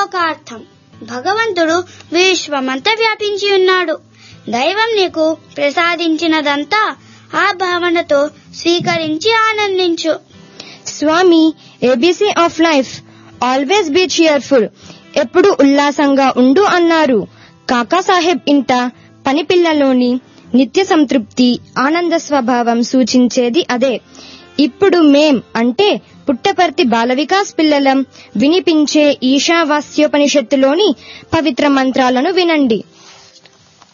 లోకార్థం భగవంతుడు విశ్వమంతా వ్యాపించి ఉన్నాడు దైవం నీకు ప్రసాదించినదంతా ఆ భావనతో స్వీకరించి ఆనందించు స్వామి ABC of life always be cheerful ఎప్పుడు ఉల్లాసంగా ఉండు అన్నారు కాకాసాహెబ్ ఇంట పని పిల్లలోని నిత్య సంతృప్తి ఆనంద స్వభావం సూచించేది అదే ఇప్పుడు మేం అంటే పుట్టపర్తి బాల వికాస్ పిల్లలం వినిపించే ఈశావాస్యోపనిషత్తులోని పవిత్ర మంత్రాలను వినండి